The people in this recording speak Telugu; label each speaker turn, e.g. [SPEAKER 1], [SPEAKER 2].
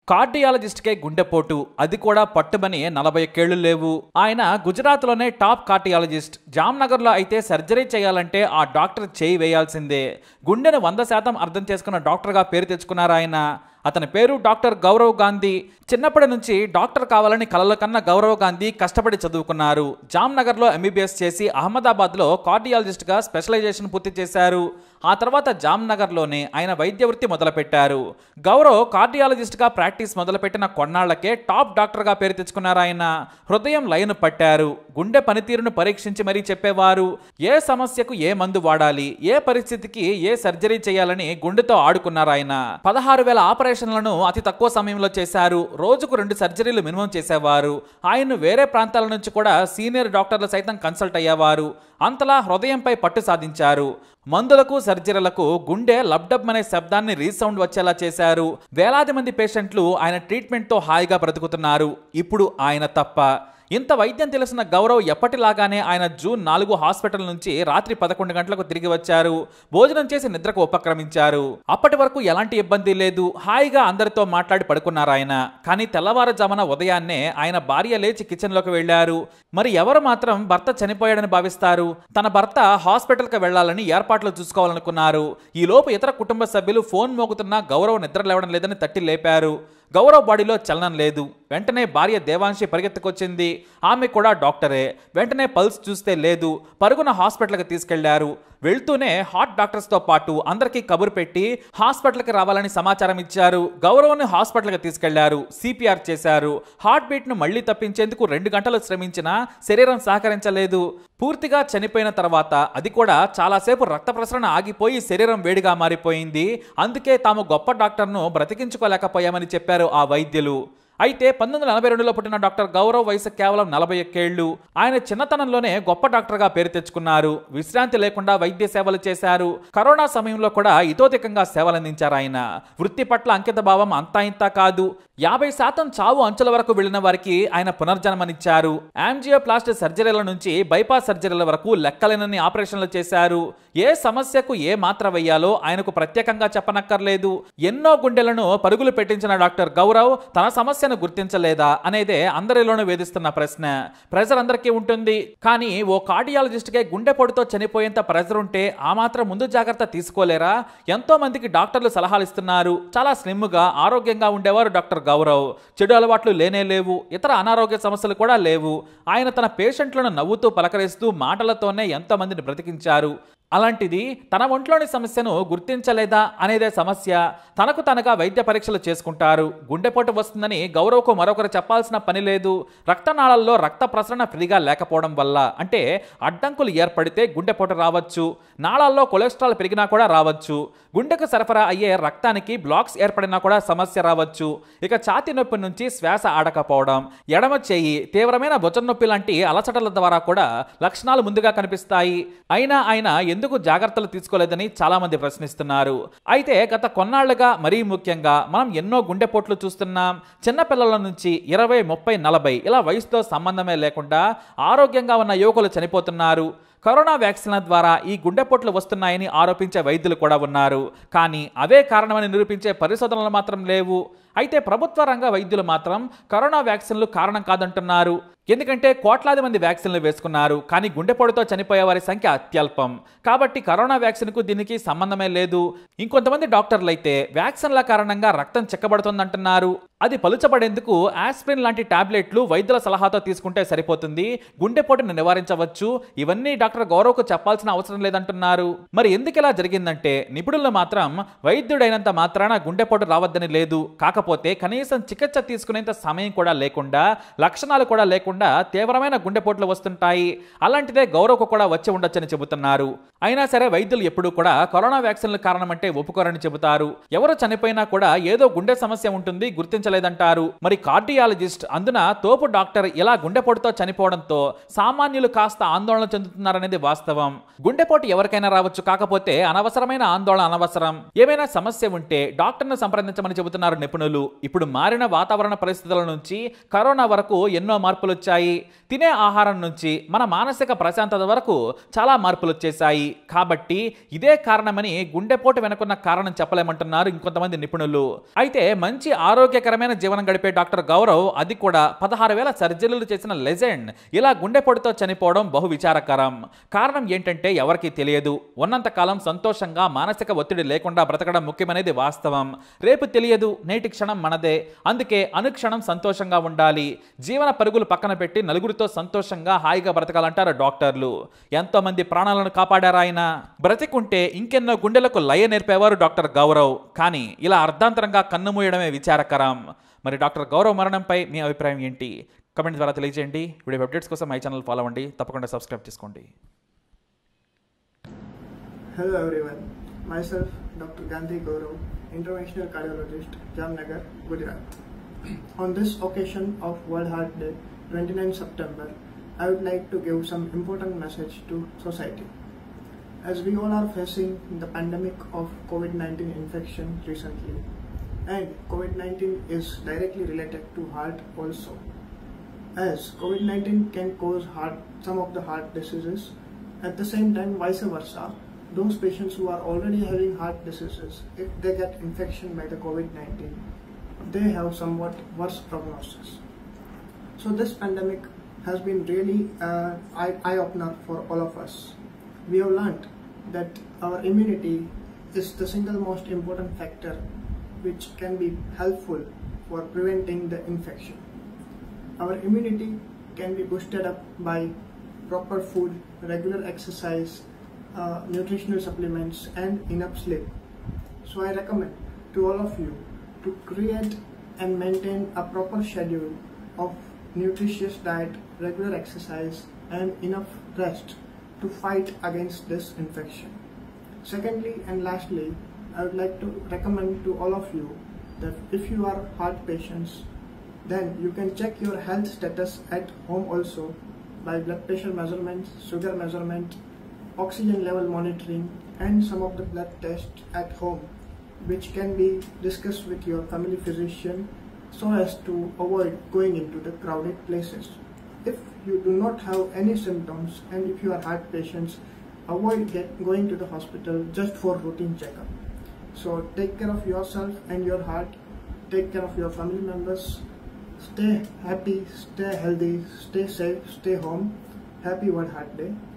[SPEAKER 1] కార్డియాలజిస్ట్కే గుండెపోటు అది కూడా పట్టుమని నలభై ఒక్కేళ్లు లేవు ఆయన గుజరాత్లోనే టాప్ కార్డియాలజిస్ట్ జామ్నగర్లో అయితే సర్జరీ చేయాలంటే ఆ డాక్టర్ చేయి వేయాల్సిందే గుండెను వంద శాతం అర్థం చేసుకున్న డాక్టర్గా పేరు తెచ్చుకున్నారు ఆయన అతని పేరు డాక్టర్ గౌరవ్ గాంధీ చిన్నప్పటి నుంచి డాక్టర్ కావాలని కలల కన్న గౌరవ్ గాంధీ కష్టపడి చదువుకున్నారు జామ్నగర్లో ఎంబీబీఎస్ చేసి అహ్మదాబాద్లో కార్డియాలజిస్ట్గా స్పెషలైజేషన్ పూర్తి చేశారు ఆ తర్వాత జామ్నగర్లోనే ఆయన వైద్య వృత్తి మొదలుపెట్టారు గౌరవ్ కార్డియాలజిస్ట్గా ప్రాక్టీస్ మొదలుపెట్టిన కొన్నాళ్లకే టాప్ డాక్టర్గా పేరు తెచ్చుకున్నారు ఆయన హృదయం లైన్ పట్టారు గుండె పనితీరును పరీక్షించి మరీ చెప్పేవారు ఏ సమస్యకు ఏ మందు వాడాలి ఏ పరిస్థితికి ఏ సర్జరీ చేయాలని గుండెతో ఆడుకున్నారు ఆయన పదహారు వేల ఆపరేషన్లను అతి తక్కువ సమయంలో చేశారు రోజుకు రెండు సర్జరీలు మినిమం చేసేవారు ఆయన్ను వేరే ప్రాంతాల నుంచి కూడా సీనియర్ డాక్టర్లు సైతం కన్సల్ట్ అయ్యేవారు అంతలా హృదయంపై పట్టు సాధించారు మందులకు సర్జరీలకు గుండె లబ్డబ్ అనే శబ్దాన్ని రీసౌండ్ వచ్చేలా చేశారు వేలాది మంది పేషెంట్లు ఆయన ట్రీట్మెంట్తో హాయిగా బ్రతుకుతున్నారు ఇప్పుడు ఆయన తప్ప ఇంత వైద్యం తెలిసిన గౌరవ్ ఎప్పటిలాగానే ఆయన జూన్ నాలుగు హాస్పిటల్ నుంచి రాత్రి పదకొండు గంటలకు తిరిగి వచ్చారు భోజనం చేసి నిద్రకు ఉపక్రమించారు అప్పటి వరకు ఎలాంటి ఇబ్బంది లేదు హాయిగా అందరితో మాట్లాడి పడుకున్నారు ఆయన కానీ తెల్లవారుజామున ఉదయాన్నే ఆయన భార్య లేచి కిచెన్లోకి వెళ్లారు మరి ఎవరు మాత్రం భర్త చనిపోయాడని భావిస్తారు తన భర్త హాస్పిటల్కి వెళ్లాలని ఏర్పాట్లు చూసుకోవాలనుకున్నారు ఈలోపు ఇతర కుటుంబ సభ్యులు ఫోన్ మోగుతున్నా గౌరవ్ నిద్ర లేవడం లేదని తట్టి లేపారు గౌరవ్ బాడీలో చలనం లేదు వెంటనే భార్య దేవాంశి పరిగెత్తుకొచ్చింది ఆమె కూడా డాక్టరే వెంటనే పల్స్ చూస్తే లేదు పరుగున హాస్పిటల్కి తీసుకెళ్లారు వెళ్తూనే హార్ట్ డాక్టర్స్తో పాటు అందరికీ కబురు పెట్టి హాస్పిటల్కి రావాలని సమాచారం ఇచ్చారు గౌరవ్ని హాస్పిటల్కి తీసుకెళ్లారు సిపిఆర్ చేశారు హార్ట్ బీట్ను మళ్లీ తప్పించేందుకు రెండు గంటలు శ్రమించినా శరీరం సహకరించలేదు పూర్తిగా చనిపోయిన తర్వాత అది కూడా చాలాసేపు రక్త ప్రసరణ ఆగిపోయి శరీరం వేడిగా మారిపోయింది అందుకే తాము గొప్ప డాక్టర్ను బ్రతికించుకోలేకపోయామని చెప్పారు ఆ వైద్యులు అయితే పంతొమ్మిది వందల నలభై రెండులో పుట్టిన డాక్టర్ గౌరవ్ వయసు కేవలం నలభై ఒక్కేళ్లు ఆయన చిన్నతనంలోనే గొప్ప డాక్టర్గా పేరు తెచ్చుకున్నారు విశ్రాంతి లేకుండా వైద్య సేవలు చేశారు కరోనా సమయంలో కూడా ఇతోధికంగా సేవలందించారు ఆయన వృత్తి పట్ల అంకిత భావం అంతా ఇంతా కాదు యాభై శాతం చావు అంచుల వరకు వెళ్లిన వారికి ఆయన పునర్జన్మనిచ్చారు యాంజియోప్లాస్ట్ సర్జరీల నుంచి బైపాస్ సర్జరీల వరకు లెక్కలేనన్ని ఆపరేషన్లు చేశారు ఏ సమస్యకు ఏ మాత్ర వేయాలో ఆయనకు ప్రత్యేకంగా చెప్పనక్కర్లేదు ఎన్నో గుండెలను పరుగులు పెట్టించిన డాక్టర్ గౌరవ్ తన సమస్యను గుర్తించలేదా అనేదే అందరిలోనూ వేధిస్తున్న ప్రశ్న ప్రెజర్ అందరికీ ఉంటుంది కానీ ఓ కార్డియాలజిస్ట్కే గుండెపోటుతో చనిపోయేంత ప్రెజర్ ఉంటే ఆ మాత్రం ముందు జాగ్రత్త తీసుకోలేరా ఎంతో మందికి డాక్టర్లు సలహాలు ఇస్తున్నారు చాలా స్లిమ్గా ఆరోగ్యంగా ఉండేవారు డాక్టర్ గౌరవ్ చెడు అలవాట్లు లేనే లేవు ఇతర అనారోగ్య సమస్యలు కూడా లేవు ఆయన తన పేషెంట్లను నవ్వుతూ పలకరిస్తూ మాటలతోనే ఎంతో మందిని బ్రతికించారు అలాంటిది తన ఒంట్లోని సమస్యను గుర్తించలేదా అనేదే సమస్య తనకు తనగా వైద్య పరీక్షలు చేసుకుంటారు గుండెపోటు వస్తుందని గౌరవ్కు మరొకరు చెప్పాల్సిన పని లేదు రక్తనాళాల్లో రక్త ప్రసరణ ఫ్రీగా లేకపోవడం వల్ల అంటే అడ్డంకులు ఏర్పడితే గుండెపోటు రావచ్చు నాళాల్లో కొలెస్ట్రాల్ పెరిగినా కూడా రావచ్చు గుండెకు సరఫరా అయ్యే రక్తానికి బ్లాక్స్ ఏర్పడినా కూడా సమస్య రావచ్చు ఇక ఛాతి నొప్పి నుంచి శ్వాస ఆడకపోవడం ఎడమ చేయి తీవ్రమైన భుజం నొప్పి లాంటి అలసటల ద్వారా కూడా లక్షణాలు ముందుగా కనిపిస్తాయి అయినా ఆయన ఎందుకు జాగ్రత్తలు తీసుకోలేదని చాలా మంది ప్రశ్నిస్తున్నారు అయితే గత కొన్నాళ్లుగా మరీ ముఖ్యంగా మనం ఎన్నో గుండెపోట్లు చూస్తున్నాం చిన్నపిల్లల నుంచి ఇరవై ముప్పై నలభై ఇలా వయసుతో సంబంధమే లేకుండా ఆరోగ్యంగా ఉన్న యువకులు చనిపోతున్నారు కరోనా వ్యాక్సిన్ల ద్వారా ఈ గుండెపోట్లు వస్తున్నాయని ఆరోపించే వైద్యులు కూడా ఉన్నారు కానీ అవే కారణమని నిరూపించే పరిశోధనలు మాత్రం లేవు అయితే ప్రభుత్వ రంగ వైద్యులు మాత్రం కరోనా వ్యాక్సిన్లు కారణం కాదంటున్నారు ఎందుకంటే కోట్లాది మంది వ్యాక్సిన్లు వేసుకున్నారు కానీ గుండెపోటుతో చనిపోయే వారి సంఖ్య అత్యల్పం కాబట్టి కరోనా వ్యాక్సిన్కు దీనికి సంబంధమే లేదు ఇంకొంతమంది డాక్టర్లు అయితే వ్యాక్సిన్ల కారణంగా రక్తం చెక్కబడుతుందంటున్నారు అది పలుచబడేందుకు ఆస్పిరిన్ లాంటి టాబ్లెట్లు వైద్యుల సలహాతో తీసుకుంటే సరిపోతుంది గుండెపోటును నివారించవచ్చు ఇవన్నీ డాక్టర్ గౌరవ్కు చెప్పాల్సిన అవసరం లేదంటున్నారు మరి ఎందుకు ఇలా జరిగిందంటే నిపుణులు మాత్రం వైద్యుడైనంత మాత్రాన గుండెపోటు రావద్దని లేదు కాకపోతే కనీసం చికిత్స తీసుకునేంత సమయం కూడా లేకుండా లక్షణాలు కూడా లేకుండా తీవ్రమైన గుండెపోట్లు వస్తుంటాయి అలాంటిదే గౌరవ్కు కూడా వచ్చి ఉండొచ్చని చెబుతున్నారు అయినా సరే వైద్యులు ఎప్పుడూ కూడా కరోనా వ్యాక్సిన్ల కారణమంటే ఒప్పుకోరని చెబుతారు ఎవరు చనిపోయినా కూడా ఏదో గుండె సమస్య ఉంటుంది గుర్తించలేదంటారు మరి కార్డియాలజిస్ట్ అందున తోపు డాక్టర్ ఇలా గుండెపోటుతో చనిపోవడంతో సామాన్యులు కాస్త ఆందోళన చెందుతున్నారనేది వాస్తవం గుండెపోటు ఎవరికైనా రావచ్చు కాకపోతే అనవసరమైన ఆందోళన అనవసరం ఏమైనా సమస్య ఉంటే డాక్టర్ను సంప్రదించమని చెబుతున్నారు నిపుణులు ఇప్పుడు మారిన వాతావరణ పరిస్థితుల నుంచి కరోనా వరకు ఎన్నో మార్పులు వచ్చాయి తినే ఆహారం నుంచి మన మానసిక ప్రశాంతత వరకు చాలా మార్పులు వచ్చేసాయి కాబట్టి ఇదే కారణమని గుండెపోటు వెనుకున్న కారణం చెప్పలేమంటున్నారు ఇంకొంతమంది నిపుణులు అయితే మంచి ఆరోగ్యకరమైన ఆరోగ్యకరమైన జీవనం గడిపే డాక్టర్ గౌరవ్ అది కూడా పదహారు వేల సర్జరీలు చేసిన లెజెండ్ ఇలా గుండెపోటుతో చనిపోవడం బహు విచారకరం కారణం ఏంటంటే ఎవరికీ తెలియదు ఉన్నంతకాలం సంతోషంగా మానసిక ఒత్తిడి లేకుండా బ్రతకడం ముఖ్యమనేది వాస్తవం రేపు తెలియదు నేటి క్షణం మనదే అందుకే అనుక్షణం సంతోషంగా ఉండాలి జీవన పరుగులు పక్కన పెట్టి నలుగురితో సంతోషంగా హాయిగా బ్రతకాలంటారు డాక్టర్లు ఎంతో మంది ప్రాణాలను కాపాడారు ఆయన బ్రతికుంటే ఇంకెన్నో గుండెలకు లయ నేర్పేవారు డాక్టర్ గౌరవ్ కానీ ఇలా అర్ధాంతరంగా కన్నుమూయడమే విచారకరం మరి డాక్టర్ గౌరవ్ మరణంపై మీ అభిప్రాయం ఏంటి కమెంట్ ద్వారా తెలియజేయండి వీడియో అప్డేట్స్ కోసం మై ఛానల్ ఫాలో అవ్వండి తప్పకుండా సబ్స్క్రైబ్ చేసుకోండి
[SPEAKER 2] Hello everyone, myself Dr. Gandhi Gaurav, interventional cardiologist, Jamnagar, Gujarat. On this occasion of World Heart Day, 29 September, I would like to give some important message to society. As we all are facing the pandemic of COVID-19 infection recently, and COVID-19 is directly related to heart also. As COVID-19 can cause heart, some of the heart diseases, at the same time vice versa, those patients who are already having heart diseases, if they get infection by the COVID-19, they have somewhat worse prognosis. So this pandemic has been really uh, eye eye opener for all of us. We have learned that our immunity is the single most important factor which can be helpful for preventing the infection. Our immunity can be boosted up by proper food, regular exercise, uh, nutritional supplements, and enough sleep. So I recommend to all of you to create and maintain a proper schedule of nutritious diet, regular exercise, and enough rest to fight against this infection. Secondly and lastly, I would like to recommend to all of you that if you are heart patients, then you can check your health status at home also by blood pressure measurement, sugar measurement, oxygen level monitoring, and some of the blood tests at home, which can be discussed with your family physician so as to avoid going into the crowded places. If you do not have any symptoms and if you are heart patients, avoid get, going to the hospital just for routine checkup. So take care of yourself and your heart, take care of your family members, stay happy, stay healthy, stay safe, stay home. Happy World Heart Day.